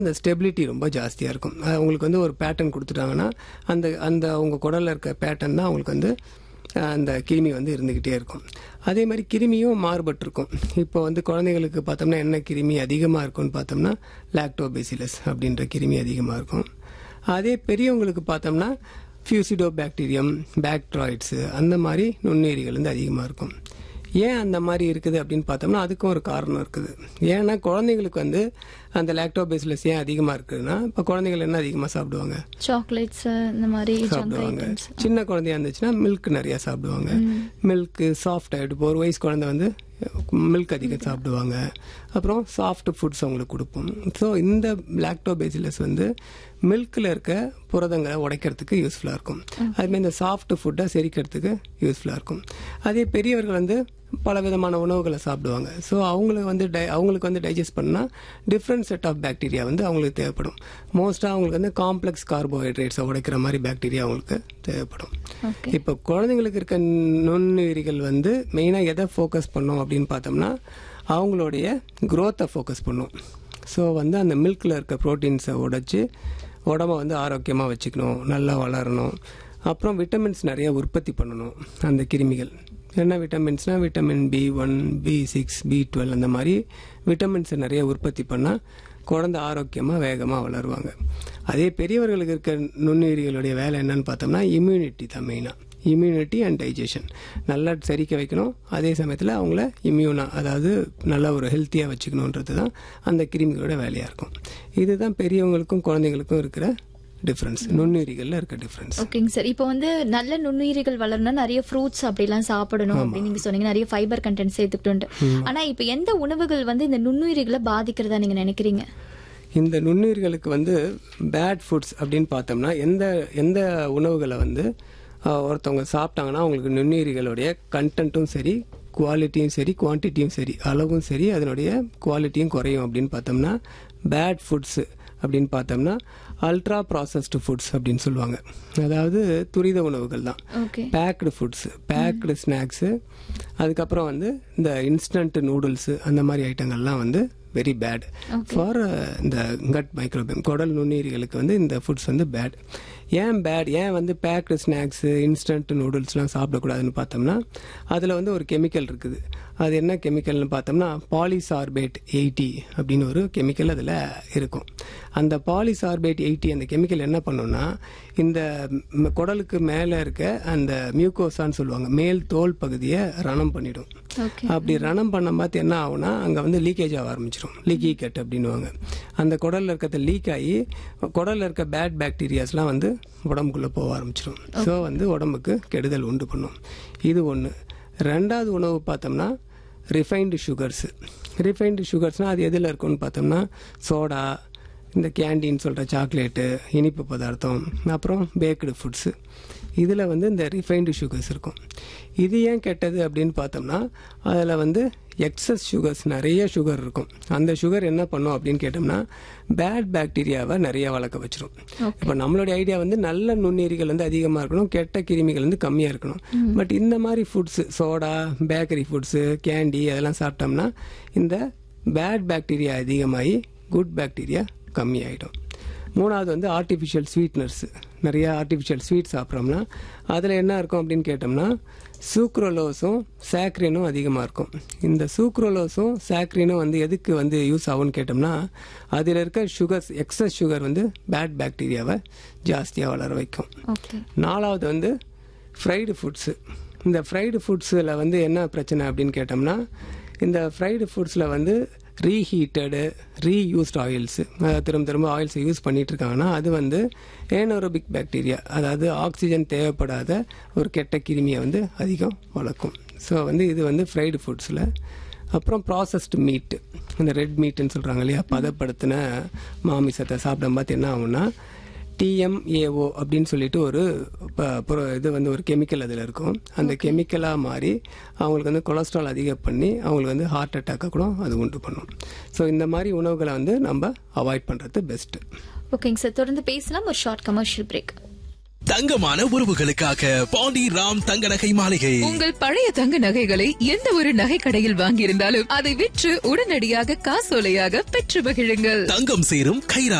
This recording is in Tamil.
இந்த ஸ்டெபிலிட்டி ரொம்ப ஜாஸ்தியாக இருக்கும் அது அவங்களுக்கு வந்து ஒரு பேட்டர்ன் கொடுத்துட்டாங்கன்னா அந்த அந்த அவங்க குடலில் இருக்க பேட்டர்ன் தான் அவங்களுக்கு வந்து அஹ், அந்த கிருமி வந்து இருந்துக்கிட்டே இருக்கும் அதே மாதிரி கிருமியும் மாறுபட்டிருக்கும் இப்போ வந்து குழந்தைங்களுக்கு பார்த்தோம்னா என்ன கிருமி அதிகமாக இருக்கும்னு பார்த்தோம்னா லாக்டோபெசிலஸ் அப்படின்ற கிருமி அதிகமாக இருக்கும் அதே பெரியவங்களுக்கு பார்த்தோம்னா ஃபியூசிடோ பாக்டீரியம் பேக்ட்ராய்ட்ஸு அந்த மாதிரி நுண்ணுயிரிகள் வந்து அதிகமாக இருக்கும் ஏன் அந்த மாதிரி இருக்குது அப்படின்னு பார்த்தோம்னா அதுக்கும் ஒரு காரணம் இருக்குது ஏன்னா குழந்தைங்களுக்கு வந்து அந்த லாக்டோபேசிலஸ் ஏன் அதிகமாக இருக்குதுன்னா இப்போ குழந்தைகள் என்ன அதிகமாக சாப்பிடுவாங்க சாக்லேட்ஸ் இந்த மாதிரி ஜங்க் சாப்பிடுவாங்க ஐட்டம்ஸ் சின்ன குழந்தையா இருந்துச்சுன்னா மில்க் நிறைய சாப்பிடுவாங்க மில்க் சாஃப்ட் ஆகிட்டு இப்போ ஒரு வயசு குழந்தை வந்து மில்க் அதிகம் சாப்பிடுவாங்க அப்புறம் சாஃப்ட் ஃபுட்ஸ் அவங்களுக்கு கொடுப்போம் ஸோ இந்த லாக்டோபேசிலஸ் வந்து மில்கில் இருக்க புரதங்களை உடைக்கிறதுக்கு யூஸ்ஃபுல்லாக இருக்கும் அதுமாதிரி இந்த சாஃப்ட் ஃபுட்டை செரிக்கிறதுக்கு யூஸ்ஃபுல்லாக இருக்கும் அதே பெரியவர்கள் வந்து பல விதமான உணவுகளை சாப்பிடுவாங்க ஸோ அவங்களுக்கு வந்து டை அவங்களுக்கு வந்து டைஜஸ்ட் பண்ணால் டிஃப்ரெண்ட் செட் ஆஃப் பாக்டீரியா வந்து அவங்களுக்கு தேவைப்படும் மோஸ்ட்டாக அவங்களுக்கு வந்து காம்ப்ளெக்ஸ் கார்போஹைட்ரேட்ஸை உடைக்கிற மாதிரி பாக்டீரியா அவங்களுக்கு தேவைப்படும் ஓகே இப்போ குழந்தைங்களுக்கு இருக்க நுண்ணுயிரிகள் வந்து மெயினாக எதை ஃபோக்கஸ் பண்ணும் அப்படின்னு பார்த்தோம்னா அவங்களுடைய growth-அ ஃபோக்கஸ் பண்ணும் ஸோ வந்து அந்த மில்கில் இருக்க ப்ரோட்டீன்ஸை உடைச்சி உடம்ப வந்து ஆரோக்கியமாக வச்சுக்கணும் நல்லா வளரணும் அப்புறம் விட்டமின்ஸ் நிறைய உற்பத்தி பண்ணணும் அந்த கிருமிகள் என்ன விட்டமின்ஸ்னா vitamin B one B six B twelve அந்த மாதிரி விட்டமின்ஸை நிறைய உற்பத்தி பண்ணால் குழந்தை ஆரோக்கியமாக வேகமாக வளருவாங்க அதே பெரியவர்களுக்கு இருக்க நுண்ணுயிரிகளுடைய வேலை என்னன்னு பார்த்தோம்னா இம்யூனிட்டி தான் மெயினாக இம்யூனிட்டி அண்ட் டைஜஷன் நல்லா செரிக்க வைக்கணும் அதே சமயத்தில் அவங்கள இம்யூனாக அதாவது நல்லா ஒரு ஹெல்த்தியாக வச்சுக்கணுன்றது தான் அந்த கிருமிகளோட வேலையாக இருக்கும் இதுதான் பெரியவங்களுக்கும் குழந்தைங்களுக்கும் இருக்கிற டிஃப்ரென்ஸ் நுண்ணுயிரிகளில் இருக்க டிஃப்ரென்ஸ் ஓகேங்க சார் இப்போ வந்து நல்ல நுண்ணுயிரிகள் வளரணும்னா நிறைய ஃப்ரூட்ஸ் அப்படிலாம் சாப்பிடணும் அப்படின்னு நீங்க சொன்னீங்க நிறைய ஃபைபர் கண்டென்ட் சேர்த்துக்கிட்டு ஆனா இப்போ எந்த உணவுகள் வந்து இந்த நுண்ணுயிரிகளை பாதிக்கிறதா நீங்க நினைக்கிறீங்க இந்த நுண்ணுயிர்களுக்கு வந்து பேட் ஃபுட்ஸ் அப்படின்னு பார்த்தோம்னா எந்த எந்த உணவுகளை வந்து ஆஹ், ஒருத்தவங்க சாப்பிட்டாங்கன்னா அவங்களுக்கு நுண்ணுயிரிகளுடைய கண்டென்ட்டும் சரி குவாலிட்டியும் சரி குவான்டிட்டியும் சரி அளவும் சரி அதனுடைய குவாலிட்டியும் குறையும் அப்படின்னு பார்த்தோம்னா பேட் ஃபுட்ஸு அப்படின்னு பார்த்தோம்னா அல்ட்ரா ப்ராசஸ்டு ஃபுட்ஸ் அப்படின்னு சொல்லுவாங்க அதாவது துரித உணவுகள் தான் okay baked foods baked snacks அதுக்கப்புறம் வந்து இந்த இன்ஸ்டன்ட் நூடுல்ஸு அந்த மாதிரி ஐட்டங்கள்லாம் வந்து வெரி பேட் ஃபார் இந்த கட் மைக்ரோபியம் குடல் நுண்ணுயிரிகளுக்கு வந்து இந்த ஃபுட்ஸ் வந்து பேட் ஏன் பேட் ஏன் வந்து பேக்டு ஸ்நாக்ஸு இன்ஸ்டன்ட் நூடுல்ஸ்லாம் சாப்பிடக்கூடாதுன்னு பார்த்தோம்னா அதில் வந்து ஒரு கெமிக்கல் இருக்குது அது என்ன கெமிக்கல்னு பார்த்தோம்னா பாலிசார்பேட் எயிட்டி அப்படின்னு ஒரு கெமிக்கல் அதில் இருக்கும் அந்த பாலிசார்பேட் எயிட்டி அந்த கெமிக்கல் என்ன பண்ணுன்னா இந்த ம், குடலுக்கு மேலே இருக்க அந்த மியூகோசான்னு சொல்லுவாங்க மேல் தோல் பகுதியை ரணம் பண்ணிடும் ஓகே அப்படி ரணம் பண்ண பார்த்து என்ன ஆகும்னா அங்கே வந்து லீக்கேஜ் ஆக ஆரம்பிச்சிடும் லீக்கி கட் அப்படின்னுவாங்க அந்த குடலில் இருக்கிறத லீக் ஆகி குடலில் இருக்க பேட் பாக்டீரியாஸ்லாம் வந்து உடம்புக்குள்ளே போக ஆரம்பிச்சிடும் ஸோ வந்து உடம்புக்கு கெடுதல் உண்டு பண்ணும் இது ஒன்று ரெண்டாவது உணவு பார்த்தோம்னா ரிஃபைன்டு சுகர்ஸு ரிஃபைன்டு சுகர்ஸ்னால் அது எதில் இருக்கும்னு பார்த்தோம்னா சோடா இந்த கேண்டீன் சொல்கிற சாக்லேட்டு இனிப்பு பதார்த்தம் அப்புறம் பேக்கடு ஃபுட்ஸு இதில் வந்து இந்த ரிஃபைன்டு சுகர்ஸ் இருக்கும் இது ஏன் கெட்டது அப்படின்னு பார்த்தோம்னா அதில் வந்து எக்ஸஸ் சுகர்ஸ் நிறைய சுகர் இருக்கும் அந்த சுகர் என்ன பண்ணும் அப்படின்னு கேட்டோம்னா பேட் பாக்டீரியாவை நிறைய வளர்க்க வச்சிரும் இப்போ நம்மளுடைய ஐடியா வந்து நல்ல நுண்ணுயிரிகள் வந்து அதிகமாக இருக்கணும் கெட்ட கிருமிகள் வந்து கம்மியாக இருக்கணும் பட் இந்த மாதிரி foods soda bakery foods candy அதெல்லாம் சாப்பிட்டோம்னா இந்த பேட் பாக்டீரியா அதிகமாகி குட் பாக்டீரியா கம்மியாயிடும் மூணாவது வந்து ஆர்டிஃபிஷியல் ஸ்வீட்னர்ஸ் நிறைய ஆர்டிஃபிஷியல் ஸ்வீட் சாப்பிட்றோம்னா அதில் என்ன இருக்கும் அப்படின்னு கேட்டோம்னா சூக்ரோலோஸும் சாக்ரினும் அதிகமாக இருக்கும் இந்த சூக்ரோலோஸும் சாக்ரினும் வந்து எதுக்கு வந்து யூஸ் ஆகும்னு கேட்டோம்னா அதில் இருக்க சுகர்ஸ் எக்ஸஸ் சுகர் வந்து பேட் பாக்டீரியாவை ஜாஸ்தியாக வளர வைக்கும் ஓகே நாலாவது வந்து ஃப்ரைடு ஃபுட்ஸு இந்த ஃப்ரைடு ஃபுட்ஸில் வந்து என்ன பிரச்சனை அப்படின்னு கேட்டோம்னா இந்த ஃப்ரைடு ஃபுட்ஸில் வந்து ரீஹீட்டடு ரீயூஸ்ட் ஆயில்ஸு திரும்ப திரும்ப ஆயில்ஸை யூஸ் பண்ணிட்டு இருக்காங்கன்னா அது வந்து ஏனோரோபிக் பாக்டீரியா அதாவது ஆக்சிஜன் தேவைப்படாத ஒரு கெட்ட கிருமியை வந்து அதிகம் வளர்க்கும் ஸோ வந்து இது வந்து ஃப்ரைடு ஃபுட்ஸில் அப்புறம் ப்ராசஸ்டு மீட்டு இந்த ரெட் மீட்டுன்னு சொல்கிறாங்க இல்லையா பதப்படுத்தின மாமிசத்தை சாப்பிடும் பார்த்து என்ன ஆகும்னா டிஎம்ஏஓ அப்படின்னு சொல்லிட்டு ஒரு ப- புர- இது வந்து ஒரு கெமிக்கல் அதில் இருக்கும் அந்த கெமிக்கலாக மாறி அவங்களுக்கு வந்து கொலஸ்ட்ரால் அதிகம் பண்ணி அவங்களுக்கு வந்து ஹார்ட் அட்டாக்கை கூட அது உண்டு பண்ணும் ஸோ இந்த மாதிரி உணவுகளை வந்து நம்ம அவாய்ட் பண்ணுறது பெஸ்ட்டு ஓகேங்க சார் தொடர்ந்து பேசலாம் ஒரு ஷார்ட் கமர்ஷியல் பிரேக் தங்கமான உறவுகளுக்காக பாண்டி ராம் தங்க நகை மாளிகை உங்கள் பழைய தங்க நகைகளை எந்த ஒரு நகை கடையில் வாங்கியிருந்தாலும் அதை விற்று உடனடியாக காசோலையாக பெற்று மகிழுங்கள் தங்கம் சேரும் கைரா